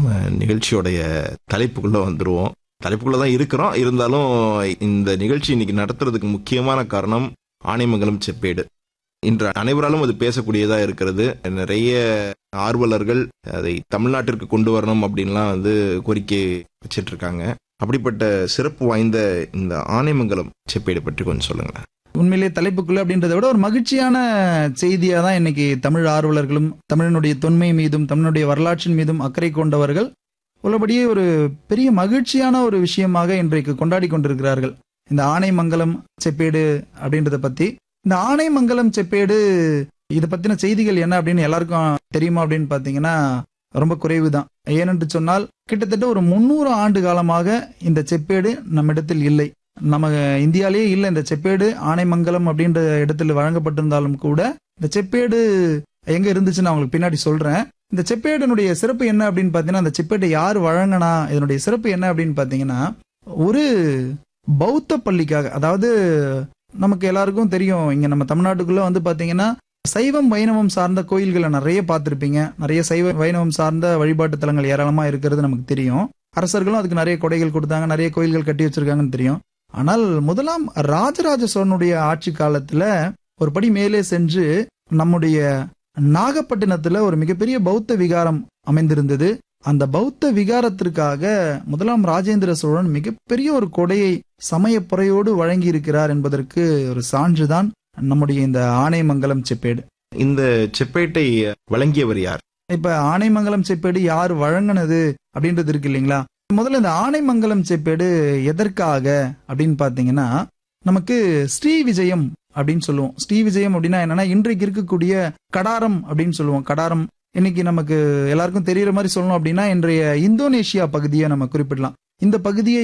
நம்ம நிகழ்ச்சியோடைய தலைப்புக்குள்ள வந்துருவோம் தலைப்புக்குள்ள தான் இருக்கிறோம் இருந்தாலும் இந்த நிகழ்ச்சி இன்னைக்கு நடத்துறதுக்கு முக்கியமான காரணம் ஆனைமங்கலம் செப்பேடு இன்று அனைவராலும் அது பேசக்கூடியதா இருக்கிறது நிறைய ஆர்வலர்கள் அதை தமிழ்நாட்டிற்கு கொண்டு வரணும் அப்படின்லாம் வந்து கோரிக்கை வச்சிட்டு இருக்காங்க அப்படிப்பட்ட சிறப்பு வாய்ந்த இந்த ஆனைமங்கலம் செப்பேடு பற்றி கொஞ்சம் சொல்லுங்களேன் உண்மையிலேயே தலைப்புக்குள்ள அப்படின்றத விட ஒரு மகிழ்ச்சியான செய்தியா தான் இன்னைக்கு தமிழ் ஆர்வலர்களும் தமிழனுடைய தொன்மை மீதும் தமிழனுடைய வரலாற்றின் மீதும் அக்கறை கொண்டவர்கள் உள்ளபடியே ஒரு பெரிய மகிழ்ச்சியான ஒரு விஷயமாக இன்றைக்கு கொண்டாடி கொண்டிருக்கிறார்கள் இந்த ஆனைமங்கலம் செப்பேடு அப்படின்றத பத்தி இந்த ஆனைமங்கலம் செப்பேடு இதை பத்தின செய்திகள் என்ன அப்படின்னு எல்லாருக்கும் தெரியுமா அப்படின்னு பாத்தீங்கன்னா ரொம்ப குறைவு தான் ஏனென்று சொன்னால் கிட்டத்தட்ட ஒரு முன்னூறு ஆண்டு காலமாக இந்த செப்பேடு நம்மிடத்தில் இல்லை நம்ம இந்தியாலேயே இல்லை இந்த செப்பேடு ஆனைமங்கலம் அப்படின்ற இடத்துல வழங்கப்பட்டிருந்தாலும் கூட இந்த செப்பேடு எங்க இருந்துச்சுன்னு நான் உங்களுக்கு பின்னாடி சொல்றேன் இந்த செப்பேடனுடைய சிறப்பு என்ன அப்படின்னு பாத்தீங்கன்னா அந்த செப்பேட்டை யார் வழங்கினா இதனுடைய சிறப்பு என்ன அப்படின்னு பாத்தீங்கன்னா ஒரு பௌத்த பள்ளிக்காக அதாவது நமக்கு எல்லாருக்கும் தெரியும் இங்க நம்ம தமிழ்நாட்டுக்குள்ள வந்து பாத்தீங்கன்னா சைவம் வைணவம் சார்ந்த கோயில்களை நிறைய பார்த்திருப்பீங்க நிறைய சைவ வைணவம் சார்ந்த வழிபாட்டு தலங்கள் ஏராளமா இருக்கிறது நமக்கு தெரியும் அரசர்களும் அதுக்கு நிறைய கொடைகள் கொடுத்தாங்க நிறைய கோயில்கள் கட்டி வச்சிருக்காங்கன்னு தெரியும் ஆனால் முதலாம் ராஜராஜ சோழனுடைய ஆட்சி காலத்துல ஒரு படி மேலே சென்று நம்முடைய நாகப்பட்டினத்துல ஒரு மிகப்பெரிய பௌத்த விகாரம் அமைந்திருந்தது அந்த பௌத்த விகாரத்திற்காக முதலாம் ராஜேந்திர சோழன் மிகப்பெரிய ஒரு கொடையை சமயப்புறையோடு வழங்கி இருக்கிறார் என்பதற்கு ஒரு சான்றுதான் நம்முடைய இந்த ஆனைமங்கலம் செப்பேடு இந்த செப்பேட்டை வழங்கியவர் யார் இப்ப ஆனைமங்கலம் செப்பேடு யார் வழங்கினது அப்படின்றது இருக்கு இல்லைங்களா முதல்ல இந்த ஆனைமங்கலம் செப்பேடு எதற்காக அப்படின்னு பாத்தீங்கன்னா நமக்கு ஸ்ரீ விஜயம் அப்படின்னு சொல்லுவோம் ஸ்ரீ விஜயம் அப்படின்னா என்னன்னா இன்றைக்கு இருக்கக்கூடிய கடாரம் அப்படின்னு சொல்லுவோம் கடாரம் இன்னைக்கு நமக்கு எல்லாருக்கும் தெரியற மாதிரி சொல்லணும் அப்படின்னா இன்றைய இந்தோனேஷியா பகுதியை நம்ம குறிப்பிடலாம் இந்த பகுதியை